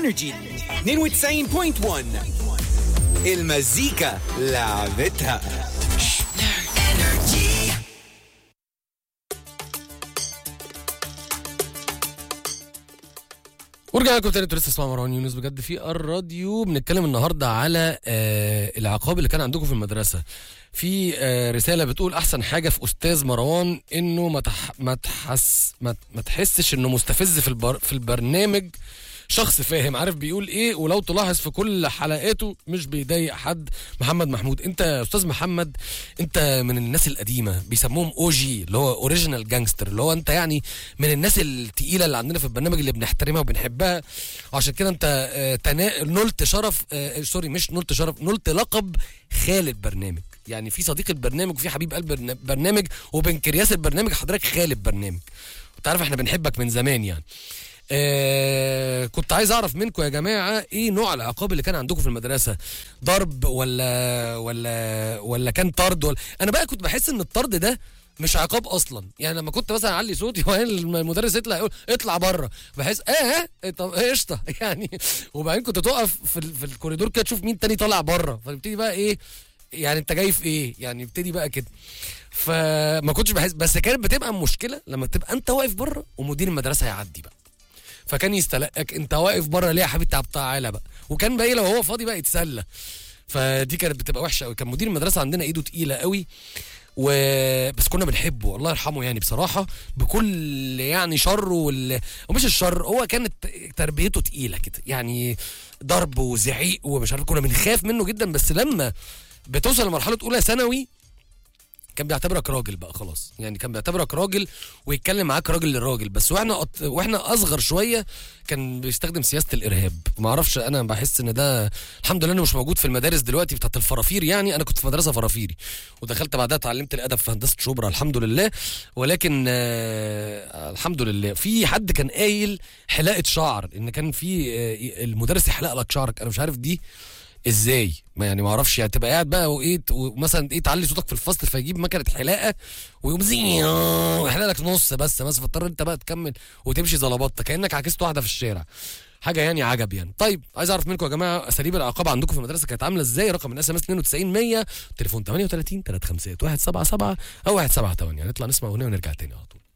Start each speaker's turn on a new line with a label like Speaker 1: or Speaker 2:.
Speaker 1: انرجي 92.1 المزيكا لعبتها
Speaker 2: ورجعنا لكم تاني انتوا لسه اسمعوا مروان يونس بجد في الراديو بنتكلم النهارده على آه العقاب اللي كان عندكم في المدرسه في آه رساله بتقول احسن حاجه في استاذ مروان انه ما تح ما تحس ما, ما تحسش انه مستفز في البر في البرنامج شخص فاهم عارف بيقول ايه ولو تلاحظ في كل حلقاته مش بيضايق حد محمد محمود انت يا استاذ محمد انت من الناس القديمه بيسموهم او جي اللي هو اوريجينال جانجستر اللي هو انت يعني من الناس التقيله اللي عندنا في البرنامج اللي بنحترمها وبنحبها عشان كده انت آه، تنا... نلت شرف آه، سوري مش نلت شرف نلت لقب خالد برنامج يعني في صديق البرنامج وفي حبيب قلب البرن- البرنامج وبنكرياس البرنامج حضرتك خالد برنامج انت عارف احنا بنحبك من زمان يعني آه كنت عايز اعرف منكم يا جماعه ايه نوع العقاب اللي كان عندكم في المدرسه ضرب ولا ولا ولا كان طرد ولا انا بقى كنت بحس ان الطرد ده مش عقاب اصلا يعني لما كنت مثلا اعلي صوتي وبعدين المدرس يطلع يقول اطلع بره بحس اه اه طب قشطه يعني وبعدين كنت تقف في, ال- في الكوريدور كده تشوف مين تاني طالع بره فبتبتدي بقى ايه يعني انت جاي في ايه يعني ابتدي بقى كده فما كنتش بحس بس كانت بتبقى مشكله لما تبقى انت واقف بره ومدير المدرسه يعدي بقى فكان يستلقك انت واقف بره ليه يا حبيبي طب تعالى بقى وكان بقى ايه لو هو فاضي بقى يتسلى فدي كانت بتبقى وحشه قوي كان مدير المدرسه عندنا ايده تقيله قوي و بس كنا بنحبه الله يرحمه يعني بصراحه بكل يعني شره وال... ومش الشر هو كانت تربيته تقيله كده يعني ضرب وزعيق ومش عارف كنا بنخاف منه جدا بس لما بتوصل لمرحله اولى ثانوي كان بيعتبرك راجل بقى خلاص يعني كان بيعتبرك راجل ويتكلم معاك راجل للراجل بس واحنا أط... واحنا اصغر شويه كان بيستخدم سياسه الارهاب ما اعرفش انا بحس ان ده الحمد لله انه مش موجود في المدارس دلوقتي بتاعت الفرافير يعني انا كنت في مدرسه فرافيري ودخلت بعدها اتعلمت الادب في هندسه شبرا الحمد لله ولكن آه الحمد لله في حد كان قايل حلاقه شعر ان كان في آه المدرس يحلق لك شعرك انا مش عارف دي ازاي ما يعني ما اعرفش يعني تبقى قاعد بقى وايه ت- ومثلا ايه تعلي صوتك في الفصل فيجيب مكنه حلاقه ويقوم زي ويحلق لك نص بس بس فاضطر انت بقى تكمل وتمشي زلبطه كانك عكست واحده في الشارع حاجه يعني عجب يعني طيب عايز اعرف منكم يا جماعه اساليب العقاب عندكم في المدرسه كانت عامله ازاي رقم الاس ام اس 92 100 تليفون 38 351 77 او 178 نطلع نسمع اغنيه ونرجع تاني على طول